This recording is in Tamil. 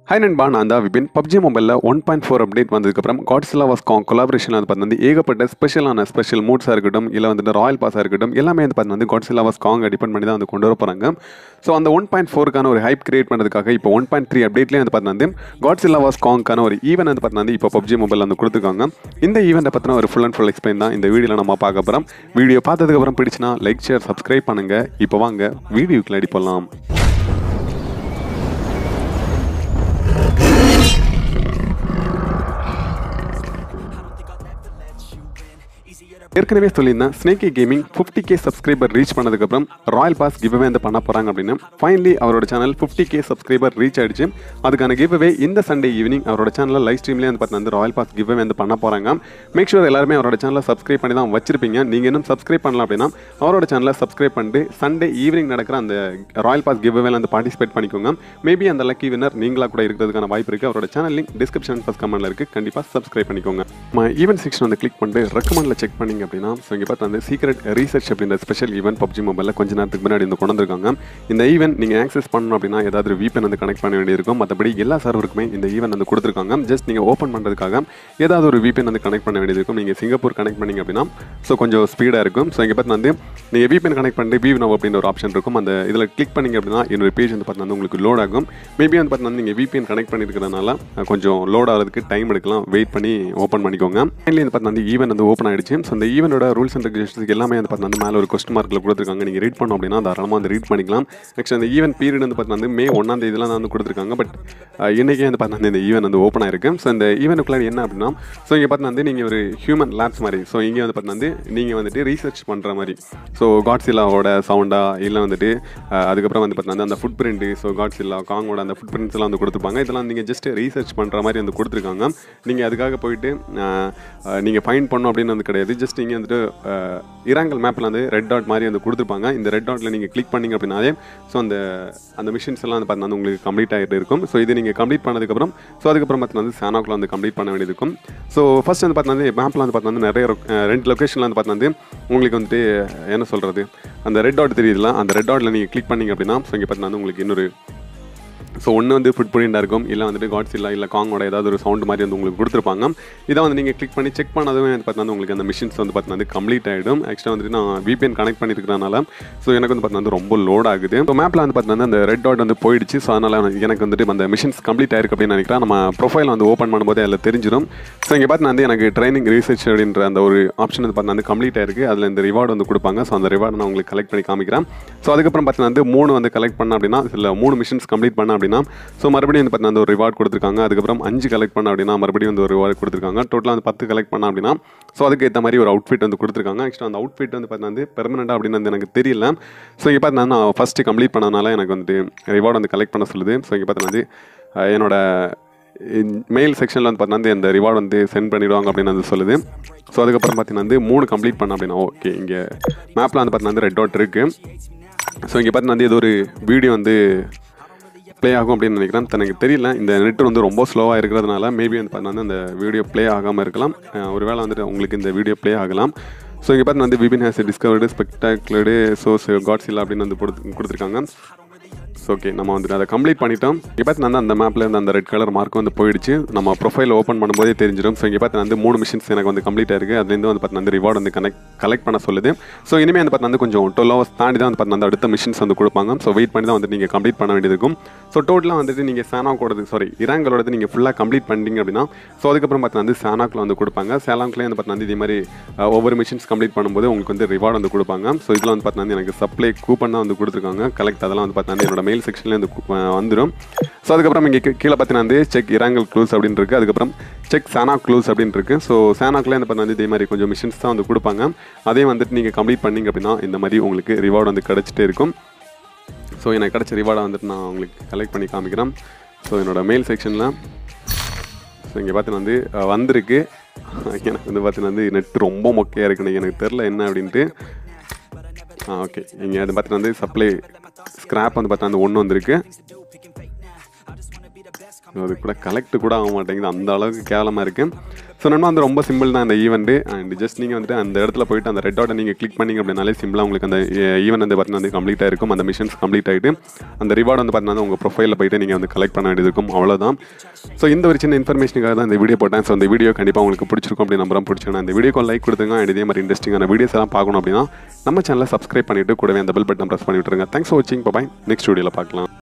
ஹை நண்பா நான் தான் விபின் பப்ஜி மொபைலில் ஒன் பாயிண்ட் ஃபோர் அப்டேட் வந்ததுக்கப்புறம் காட்ஸிலா வாஸ் காங் கொலாபரேஷன் வந்து பார்த்து வந்து ஏகப்பட்ட ஸ்பெஷலான ஸ்பெஷல் மூட்ஸாக இருக்கட்டும் இல்லை வந்துட்டு ராயல் பாஸாக இருக்கட்டும் எல்லாமே வந்து பார்த்து வந்து காட்ஸிலா வாஸ் காங் டிபெண்ட் பண்ணி தான் வந்து கொண்டு வர போகிறாங்க ஸோ அந்த ஒன் பாயிண்ட் ஃபோருக்கான ஒரு ஹைப் கிரியேட் பண்ணுறதுக்காக இப்போ ஒன் பாயிண்ட் த்ரீ அப்டேட்லேயே வந்து பார்த்து வந்து காட்ஸிலா வாஸ் காங்கான ஒரு ஈவெண்ட் வந்து பார்த்து வந்து இப்போ பப்ஜி மொபைல் வந்து கொடுத்துருக்காங்க இந்த ஈவெண்ட்டை பற்றின ஒரு ஃபுல் அண்ட் ஃபுல் எக்ஸ்பிளைன் தான் இந்த வீடியோவில் நம்ம பார்க்க போகிறோம் வீடியோ பார்த்ததுக்கப்புறம் பிடிச்சினா லைக் ஷேர் சப்ஸ்கிரைப் பண்ணுங்கள் இப்போ வாங்க வீடியோக்குள்ள அடி போடலாம் ஏற்கனவே சொல்லியிருந்தேன் Sneaky Gaming fifty K subscriber reach பண்ணதுக்கப்புறம் ராயல் பாஸ் கிவ்அவே வந்து பண்ண போகிறாங்க அப்படின்னு ஃபைனலி அவரோட channel fifty K subscriber reach ஆயிடுச்சு அதுக்கான கிவ்அவே இந்த சண்டே ஈவினிங் அவரோட சேனலில் லைவ் ஸ்ட்ரீம்லேயே வந்து பார்த்தா வந்து ராயல் பாஸ் கிவ்அவே வந்து பண்ண போகிறாங்க மேக் ஷூர் எல்லாருமே அவரோட சேனலை சப்ஸ்கிரைப் பண்ணி தான் வச்சிருப்பீங்க நீங்கள் இன்னும் சப்ஸ்கிரைப் பண்ணலாம் அப்படின்னா அவரோட சேனலை சப்ஸ்கிரைப் பண்ணிட்டு சண்டே ஈவினிங் நடக்கிற அந்த ராயல் பாஸ் கிவ்அவேல வந்து பார்ட்டிசிபேட் பண்ணிக்கோங்க மேபி அந்த லக்கி வின்னர் நீங்களாக கூட இருக்கிறதுக்கான வாய்ப்பு இருக்குது அவரோட சேனல் லிங்க் டிஸ்கிரிப்ஷன் ஃபஸ்ட் கமெண்ட்டில் இருக்குது கண்டிப்பாக சப்ஸ்கிரைப் பண்ணிக்கோங்க ஈவென்ட் செக்ஷன் வந்து கிளிக் பண்ணிட்டு ரெக்கமெண்டில் செக் பண்ணிங்க அப்படின்னா ஸோ இங்கே பார்த்து வந்து சீக்ரெட் ரீசர்ச் அப்படின்ற ஸ்பெஷல் ஈவெண்ட் பப்ஜி மொபைலில் கொஞ்ச நேரத்துக்கு முன்னாடி இந்த கொண்டு வந்திருக்காங்க இந்த ஈவெண்ட் நீங்கள் ஆக்சஸ் பண்ணணும் அப்படின்னா ஏதாவது வீப்பன் வந்து கனெக்ட் பண்ண வேண்டியிருக்கும் மற்றபடி எல்லா சர்வருக்குமே இந்த ஈவெண்ட் வந்து கொடுத்துருக்காங்க ஜஸ்ட் நீங்கள் ஓப்பன் பண்ணுறதுக்காக ஏதாவது ஒரு வீப்பன் வந்து கனெக்ட் பண்ண வேண்டியிருக்கும் நீங்கள் சிங்கப்பூர் கனெக்ட் பண்ணிங்க அப்படின்னா ஸோ கொஞ்சம் ஸ்பீடாக இருக்கும் ஸோ இங்கே பார்த்து வந்து நீங்கள் வீப்பன் கனெக்ட் பண்ணிட்டு வீவ் நவ் அப்படின்ற ஒரு ஆப்ஷன் இருக்கும் அந்த இதில் கிளிக் பண்ணிங்க அப்படின்னா என்னோட பேஜ் வந்து பார்த்து வந்து உங்களுக்கு லோட் ஆகும் மேபி வந்து பார்த்து நீங்கள் விபிஎன் கனெக்ட் பண்ணியிருக்கிறதுனால கொஞ்சம் லோட் ஆகிறதுக்கு டைம் எடுக்கலாம் வெயிட் பண்ணி ஓப்பன் பண்ணிக்கோங்க ஃபைனலி வந்து பார்த்து வந்து ஈவெண்ட் வந்து ஓப்பன் ஆயிடுச்சு ஸோ அந்த ஈவெண்டோட ரூல்ஸ் அண்ட் ரெகுலேஷன்ஸ் எல்லாமே வந்து பார்த்து வந்து மேலே ஒரு கொஸ்டின் மார்க்கில் கொடுத்துருக்காங்க நீங்கள் ரீட் பண்ணோம் அப்படின்னா தாராளமாக வந்து ரீட் பண்ணிக்கலாம் நெக்ஸ்ட் அந்த ஈவெண்ட் பீரியட் வந்து பார்த்து வந்து மே ஒன்றாம் தேதியெலாம் வந்து கொடுத்துருக்காங்க பட் இன்றைக்கே வந்து பார்த்து வந்து இந்த ஈவெண்ட் வந்து ஓப்பன் ஆயிருக்கு ஸோ இந்த ஈவெண்ட்டுக்குள்ள என்ன அப்படின்னா ஸோ இங்கே பார்த்து வந்து நீங்கள் ஒரு ஹியூமன் லேப்ஸ் மாதிரி ஸோ இங்கே வந்து பார்த்து வந்து நீங்கள் வந்துட்டு ரீசர்ச் பண்ணுற மாதிரி ஸோ காட்ஸில்லாவோட சவுண்டா இல்லை வந்துட்டு அஹ், அதுக்கப்புறம் வந்து பார்த்தீங்கன்னா அந்த ஃபுட் பிரிண்ட்டு ஸோ காட்ஸில்லா காங்கோட அந்த ஃபுட் பிரிண்ட்ஸ் எல்லாம் வந்து கொடுத்துருப்பாங்க இதெல்லாம் நீங்கள் ஜஸ்ட் ரீசர்ச் பண்ணுற மாதிரி வந்து கொடுத்துருக்காங்க நீங்கள் அதுக்காக போயிட்டு நீங்கள் ஃபைன் பண்ணணும் அப்படின்னு வந்து கிடையாது ஜஸ்ட் நீங்கள் வந்துட்டு அஹ், இராங்கல் மேப்பில் வந்து ரெட் டாட் மாதிரி வந்து கொடுத்துருப்பாங்க இந்த ரெட் டாட்டில் நீங்கள் கிளிக் பண்ணிங்க அப்படின்னாலே ஸோ அந்த அந்த மிஷின்ஸ் எல்லாம் வந்து பார்த்தீங்கன்னா உங்களுக்கு கம்ப்ளீட் ஆகிட்டு இருக்கும் ஸோ இது நீங்கள் கம்ப்ளீட் பண்ணதுக்கப்புறம் ஸோ அதுக்கப்புறம் பார்த்தீங்கன்னா வந்து சானாக்கில் வந்து கம்ப்ளீட் பண்ண வேண்டியது இருக்கும் ஸோ ஃபர்ஸ்ட் வந்து பார்த்தீங்கன்னா மேப்பில் வந்து பார்த்தீங்கன்னா நிறைய அஹ், ரெண்டு லொக்கேஷனில் வந்து பார்த்தீங்கன்னா உங்களுக்கு வந்துட்டு என்ன சொல்கிறது அந்த ரெட் டாட் தெரியுதுல அந்த ரெட் டாட்டில் நீங்கள் கிளிக் பண்ணிங்க அப்படின்னா ஸோ இங்கே பார்த்தீங்கன்னா உங்களுக்கு இன்னொரு ஸோ ஒன்று வந்து ஃபுட் பிரிண்டாக இருக்கும் இல்லை வந்துட்டு காட்ஸ் இல்லை இல்லை காங்கோட ஏதாவது ஒரு சவுண்ட் மாதிரி வந்து உங்களுக்கு கொடுத்துருப்பாங்க இதை வந்து நீங்கள் கிளிக் பண்ணி செக் பண்ணதுமே வந்து பார்த்தீங்கன்னா உங்களுக்கு அந்த மிஷின்ஸ் வந்து பார்த்தீங்கன்னா கம்ப்ளீட் ஆகிடும் ஆக்சுவலாக வந்துட்டு நான் VPN கனெக்ட் பண்ணியிருக்கிறனால ஸோ எனக்கு வந்து பார்த்தீங்கன்னா ரொம்ப லோட் ஆகுது ஸோ மேப்பில் வந்து பார்த்தீங்கன்னா அந்த ரெட் டாட் வந்து போயிடுச்சு ஸோ அதனால் எனக்கு வந்துட்டு அந்த மிஷின்ஸ் கம்ப்ளீட் ஆயிருக்கு அப்படின்னு நினைக்கிறேன் நம்ம ப்ரொஃபைல் வந்து ஓப்பன் பண்ணும்போது அதில் தெரிஞ்சிடும் ஸோ இங்கே பார்த்தீங்கன்னா வந்து எனக்கு ட்ரைனிங் ரீசர்ச் அப்படின்ற அந்த ஒரு ஆப்ஷன் வந்து பார்த்தீங்கன்னா வந்து கம்ப்ளீட் ஆயிருக்கு அதில் இந்த ரிவார்டு வந்து கொடுப்பாங்க ஸோ அந்த ரிவார்டு நான் உங்களுக்கு கலெக்ட் பண்ணி காமிக்கிறேன் ஸோ அதுக்கப்புறம் பார்த்தீங்கன்னா வந்து மூணு வந்து கலெக்ட் பண்ண அப்படின்னா இல்லை மூணு மிஷின்ஸ் கம்ப்ளீட் பண்ண அப்படின்னா ஸோ மறுபடியும் வந்து பார்த்தீங்கன்னா அந்த ஒரு ரிவார்ட் கொடுத்துருக்காங்க அதுக்கப்புறம் அஞ்சு கலெக்ட் பண்ண அப்படின்னா மறுபடியும் வந்து ஒரு ரிவார்ட் கொடுத்துருக்காங்க டோட்டலாக வந்து பத்து கலெக்ட் பண்ண அப்படின்னா ஸோ அதுக்கு ஏற்ற மாதிரி ஒரு அவுட்ஃபிட் வந்து கொடுத்துருக்காங்க ஆக்சுவலாக அந்த அவுட்ஃபிட் வந்து பார்த்தீங்கன்னா வந்து பெர்மனெண்ட்டாக அப்படின்னு வந்து எனக்கு தெரியல ஸோ இங்கே பார்த்தீங்கன்னா நான் ஃபஸ்ட்டு கம்ப்ளீட் பண்ணனால எனக்கு வந்துட்டு ரிவார்டு வந்து கலெக்ட் பண்ண சொல்லுது ஸோ இங்கே பார்த்தீங்கன்னா வந்து அஹ், என்னோட மெயில் செக்ஷனில் வந்து பார்த்தீங்கன்னா இந்த ரிவார்டு வந்து சென்ட் பண்ணிடுவாங்க அப்படின்னு வந்து சொல்லுது ஸோ அதுக்கப்புறம் பார்த்தீங்கன்னா வந்து மூணு கம்ப்ளீட் பண்ண அப்படின்னா ஓகே இங்கே மேப்பில் வந்து பார்த்தீங்கன்னா வந்து ரெட் டாட் இருக்குது ஸோ இங்கே பார்த்தீங்கன்னா வந்து இது ஒரு வீடியோ வந்து ப்ளே ஆகும் அப்படின்னு நினைக்கிறேன் எனக்கு தெரியல இந்த நெட் வந்து ரொம்ப ஸ்லோவாக இருக்கிறதுனால மேபி வந்து பார்த்தீங்கன்னா அந்த வீடியோ ப்ளே ஆகாமல் இருக்கலாம் அஹ் ஒருவேளை வந்துட்டு உங்களுக்கு இந்த வீடியோ ப்ளே ஆகலாம் ஸோ இங்கே பார்த்து வந்து விபின் ஹேஸ் டிஸ்கவர்டு ஸ்பெக்டாக்குலர்டு சோஸ் காட்ஸ் இல்லை அப்படின்னு வந்து கொடுத்து கொடுத்துருக்காங்க ஸோ ஓகே நம்ம வந்துட்டு அதை கம்ப்ளீட் பண்ணிட்டோம் இங்கே பார்த்து வந்து அந்த மேப்பில் இருந்து அந்த ரெட் கலர் மார்க் வந்து போயிடுச்சு நம்ம ப்ரொஃபைல் ஓப்பன் பண்ணும்போதே தெரிஞ்சிடும் ஸோ இங்கே பார்த்து வந்து மூணு மிஷின்ஸ் எனக்கு வந்து கம்ப்ளீட் ஆயிருக்கு அதுலேருந்து வந்து பார்த்தீங்கன்னா அந்த ரிவார்டு வந்து கனெக்ட் கலெக்ட் பண்ண சொல்லுது ஸோ இனிமேல் வந்து பார்த்தீங்கன்னா கொஞ்சம் டுவெல் ஹவர்ஸ் தாண்டி தான் வந்து பார்த்தீங்கன்னா அந்த அடுத்த மிஷின்ஸ் வந்து கொடுப்பாங்க ஸோ வெயிட் பண்ணி தான் வந்துட்டு நீங்கள் கம்ப்ளீட் பண்ண வேண்டியது இருக்கும் ஸோ டோட்டலாக வந்துட்டு நீங்கள் சானாக்கோடது சாரி இராங்களோடது நீங்கள் ஃபுல்லாக கம்ப்ளீட் பண்ணிட்டீங்க அப்படின்னா ஸோ அதுக்கப்புறம் பார்த்தீங்கன்னா வந்து சானாக்கில் வந்து கொடுப்பாங்க சேலாங்க்லேயே வந்து பார்த்தீங்கன்னா இதே மாதிரி அஹ், ஒவ்வொரு மிஷின்ஸ் கம்ப்ளீட் பண்ணும்போது உங்களுக்கு வந்து ரிவார்டு வந்து கொடுப்பாங்க ஸோ இதில் வந்து பார்த்தீங்கன்னா எனக்கு சப்ளை கூப்பன் தான் வந்து கொடுத்துருக்காங்க கலெக்ட் அதெல்லாம் வந்து பார்த்தீங்கன்னா என்னோட மெயில் செக்ஷன்லேயே வந்து கு- அஹ், வந்துடும் ஸோ அதுக்கப்புறம் இங்கே கீழே பார்த்தீங்கன்னா வந்து செக் இராங்கல் க்ளூஸ் அப்படின்னு இருக்கு அதுக்கப்புறம் செக் சானா க்ளூஸ் அப்படின்னு இருக்கு ஸோ சானாக்லேயே வந்து பார்த்தீங்கன்னா இதே மாதிரி கொஞ்சம் மிஷின்ஸ் தான் வந்து கொடுப்பாங்க அதே வந்துட்டு நீங்கள் கம்ப்ளீட் பண்ணீங்க அப்படின்னா இந்த மாதிரி உங்களுக்கு ரிவார்டு வந்து கிடச்சிட்டே இருக்கும் ஸோ எனக்கு கிடச்ச ரிவார்டை வந்துட்டு நான் உங்களுக்கு கலெக்ட் பண்ணி காமிக்கிறேன் ஸோ என்னோட மெயில் செக்ஷனில் ஸோ இங்கே பார்த்தீங்கன்னா வந்து அஹ், வந்திருக்கு எனக்கு வந்து பார்த்தீங்கன்னா வந்து நெட் ரொம்ப மொக்கையாக இருக்குன்னு எனக்கு தெரில என்ன அப்படின்ட்டு ஆ ஓகே இங்கே அது பார்த்தீங்கன்னா வந்து சப்ளை ஸ்க்ராப் வந்து பார்த்தீங்கன்னா வந்து ஒன்று வந்திருக்கு அது கூட கலெக்ட் கூட ஆக மாட்டேங்குது அந்த அளவுக்கு கேவலமாக இருக்குது ஸோ நம்ம வந்து ரொம்ப சிம்பிள் தான் அந்த ஈவெண்ட்டு அண்ட் ஜஸ்ட் நீங்கள் வந்துட்டு அந்த இடத்துல போயிட்டு அந்த ரெட் டாட்டை நீங்கள் கிளிக் பண்ணிங்க அப்படின்னாலே சிம்பிளாக உங்களுக்கு அந்த ஈவெண்ட் வந்து பார்த்தீங்கன்னா வந்து கம்ப்ளீட் ஆயிருக்கும் அந்த மிஷன்ஸ் கம்ப்ளீட் ஆகிட்டு அந்த ரிவார்டு வந்து பார்த்தீங்கன்னா உங்கள் ப்ரொஃபைலில் போயிட்டு நீங்கள் வந்து கலெக்ட் பண்ண வேண்டியது இருக்கும் அவ்வளோதான் ஸோ இந்த ஒரு சின்ன இன்ஃபர்மேஷனுக்காக தான் இந்த வீடியோ போட்டேன் ஸோ இந்த வீடியோ கண்டிப்பாக உங்களுக்கு பிடிச்சிருக்கும் அப்படி நம்புறேன் பிடிச்சிருக்கேன் இந்த வீடியோக்கு லைக் கொடுத்துங்க and இதே மாதிரி இன்ட்ரெஸ்டிங்கான வீடியோஸ் எல்லாம் பார்க்கணும் அப்படின்னா நம்ம சேனலை சப்ஸ்கிரைப் பண்ணிட்டு கூடவே அந்த பெல் பட்டன் ப்ரெஸ் பண்ணி விட்டுருங்க தேங்க்ஸ் ஃபார் வாட்சிங் பாய் நெக்ஸ்ட் வீடியோவில் பார்க்கலாம்